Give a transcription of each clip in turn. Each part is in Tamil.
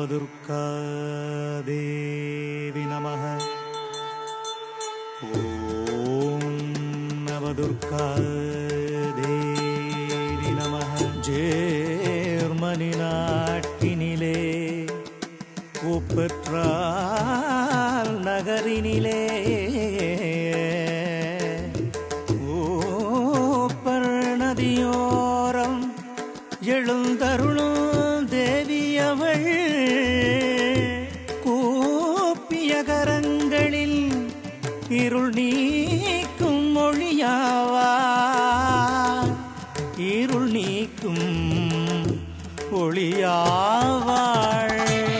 नवदुर्गादेवि नमः ॐ நவதுர்காதேவி நம ஜேர்மனி நாட்டினிலே கூப்பற்றால் நகரினிலே ஊப்பர் நதியோரம் எழுந்தருளும் தேவியவள் கூப்பிய கரங்களில் இருள் நீக்கும் மொழியாவா இருள் நீக்கும் ஒளியாவாள்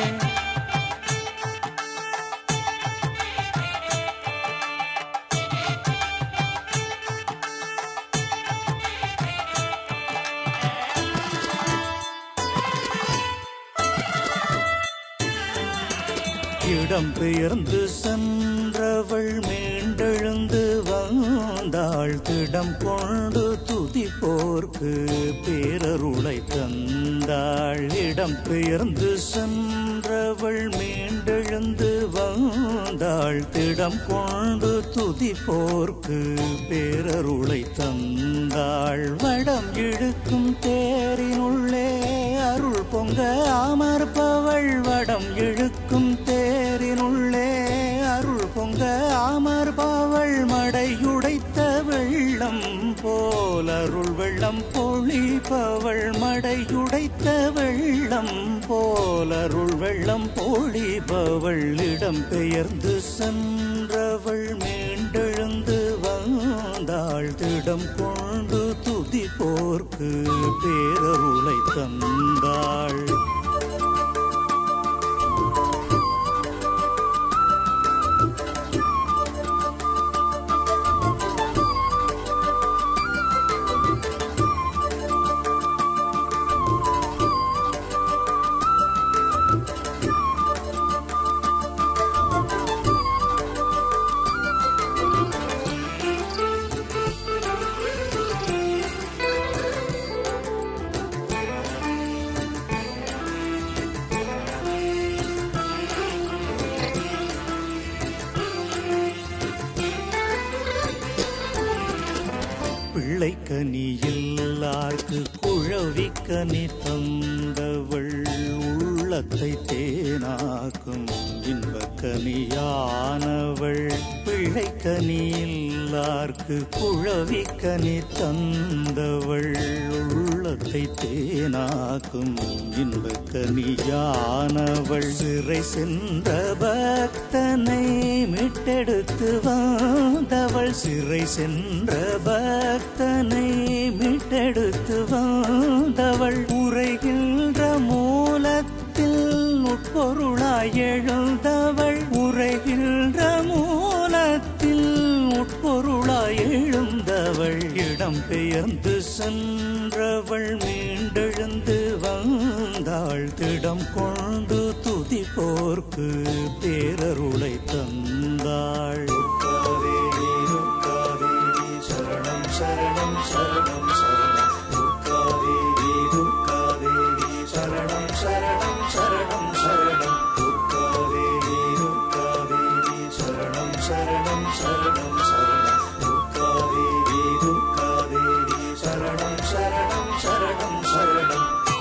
இடம் பெயர்ந்து சென்றவள் மீண்டெழுந்து வந்தாள் திடம் கொண்டு துதி போர்க்கு பேரருளை தந்தாள் இடம் பெயர்ந்து சென்றவள் மீண்டெழுந்து வந்தாள் திடம் கொண்டு துதி போர்க்கு பேரருளை தந்தாள் வடம் இழுக்கும் தேரினுள்ளே அருள் பொங்க அமர்பவள் வடம் இழுக்கும் தேரினுள்ளே அருள் பொங்க அமர்பவள் மடையுடைத்த வெள்ளம் போல் அருள் வெள்ளம் பொழிபவள் மடையுடைத்த வெள்ளம் போல் அருள் வெள்ளம் பொழிபவள் இடம் பெயர்ந்து சென்றவள் மீண்டெழுந்து வந்தாள் திடம் கொண்டு துதி போர்க்கு பேரருளை தந்தாள் பிள்ளைக்கனி எல்லார்க்கு குழவிக்கனி தந்தவள் உள்ளத்தை தேனாக்கும் இன்பக்கனியானவள் பிள்ளைக்கனி எல்லார்க்கு குழவிக்கனி தந்தவள் உள்ளத்தை தேனாக்கும் இன்பக்கனியானவள் சிறை சென்ற பக்தனை மீட்டெடுத்து வந்தவள் சிறை சென்ற பக்தனை மீட்டெடுத்து வந்தவள் உரைகின்ற மூலத்தில் உட்பொருளாய் எழுந்தவள் உரைகின்ற மூலத்தில் உட்பொருளாய் எழுந்தவள் இடம் பெயர்ந்து சென்றவள் மீண்டெழுந்து வந்தாள் திடம் கொண்டு துதி போர்க்கு பேரருளை தந்தாள் துர்காதேவி, துர்காதேவி, சரணம் சரணம் சரணம் சரணம் துர்காதேவி துர்காதேவி சரணம் சரணம் சரணம் சரணம் துர்காதேவி துர்காதேவி சரணம் சரணம் சரணம் சரணம் துர்காதேவி துர்காதேவி சரணம் சரணம் சரணம் சரணம்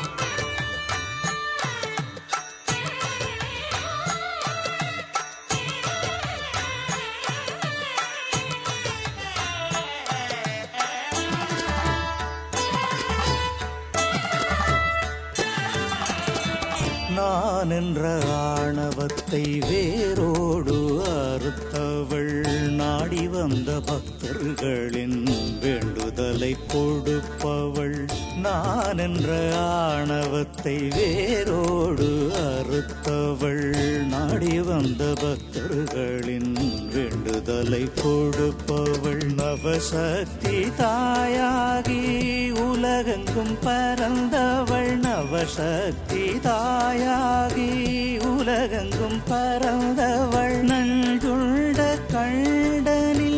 நான் என்ற ஆணவத்தை வேரோடு அறுத்தவள் நாடி வந்த பக்தர்களின் வேண்டுதலை கொடுப்பவள் நான் என்ற ஆணவத்தை வேரோடு அறுத்தவள் நாடி வந்த பக்தர்களின் வேண்டுதலை கொடுப்பவள் நவசக்தி தாயாகி உலகெங்கும் பறந்தவள் நவசக்தி தாயாகி உலகெங்கும் பறந்தவள் நஞ்சுண்ட கண்டனில்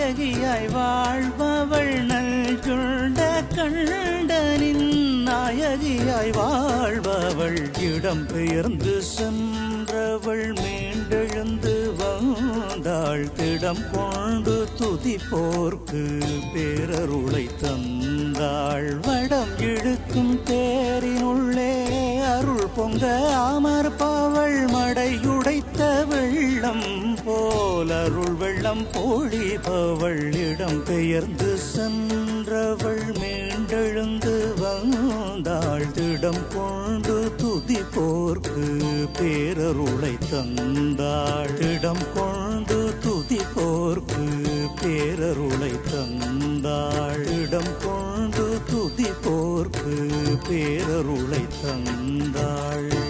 நாயகியாய் வாழ்பவள் நஞ்சுண்ட கண்டனின் நாயகி அழகியாய் வாழ்பவள் இடம் பெயர்ந்து சென்றவள் மீண்டெழுந்து வந்தாள் திடம் கொண்டு துதிப்போர்க்கு பேரருளை தந்தாள் வடம் இழுக்கும் தேரினுள்ளே அருள் பொங்க அமர்பவள் மடையுடைத்த வெள்ளம் போல் அருள் வெள்ளம் பொழிபவள் இடம் பெயர்ந்து சென்றவள் மீண்டெழுந்து வந்தாள் திடம் கொண்டு துதிப்போர்க்கு பேரருளை தந்தாள் திடம் கொண்டு துதிப்போர்க்கு பேரருளை தந்தாள் இடம் கொண்டு துதிப்போர்க்கு பேரருளை தந்தாள்